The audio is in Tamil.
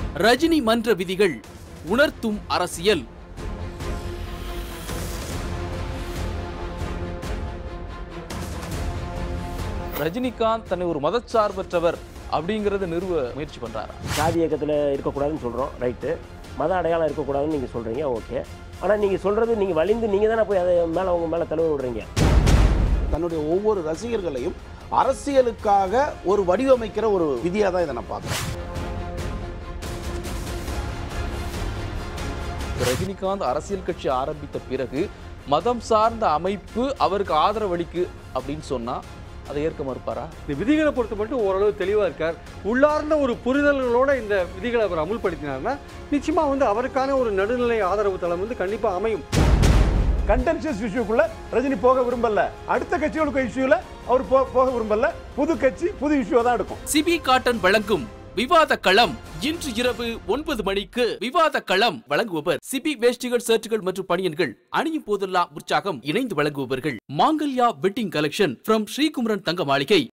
ரஜினி மன்ற விதிகள் உணர்த்தும் அரசியல் ரஜினிகாந்த் தன்னை ஒரு மதச்சார்பற்றவர் அப்படிங்கறத நிறுவ முயற்சி பண்றாரா சாதி இயக்கத்தில் இருக்கக்கூடாதுன்னு சொல்கிறோம் ரைட்டு மத அடையாளம் இருக்கக்கூடாதுன்னு நீங்கள் சொல்கிறீங்க ஓகே ஆனால் நீங்கள் சொல்கிறது நீங்கள் வலிந்து நீங்கள் தானே போய் அதை மேலே உங்கள் மேலே தழுவ விடுறீங்க தன்னுடைய ஒவ்வொரு ரசிகர்களையும் அரசியலுக்காக ஒரு வடிவமைக்கிற ஒரு விதியாக தான் இதை நான் பார்க்குறேன் ரஜினிகாந்த் அரசியல் கட்சி ஆரம்பித்த பிறகு மதம் சார்ந்த அமைப்பு அவருக்கு ஆதரவளிக்கு அப்படின்னு சொன்னா அதை ஏற்க மறுப்பாரா இந்த விதிகளை பொறுத்த மட்டும் ஓரளவு தெளிவாக இருக்கார் உள்ளார்ந்த ஒரு புரிதல்களோட இந்த விதிகளை அவர் அமுல்படுத்தினார்னா நிச்சயமா வந்து அவருக்கான ஒரு நடுநிலை ஆதரவு தளம் வந்து கண்டிப்பாக அமையும் கண்டென்ஷியஸ் இஷ்யூக்குள்ள ரஜினி போக விரும்பல அடுத்த கட்சிகளுக்கு இஷ்யூல அவர் போ- போக விரும்பல புது கட்சி புது இஷ்யூ தான் எடுக்கும் சிபி காட்டன் வழங்கும் விவாத களம் இன்று இரவு ஒன்பது மணிக்கு விவாத களம் வழங்குபவர் சிபி வேஷ்டிகள் ஷர்ட்டுகள் மற்றும் பனியன்கள் அணியும் போதெல்லாம் உற்சாகம் இணைந்து வழங்குபவர்கள் Mangalya wedding collection from Srikumaran Thanga மாளிகை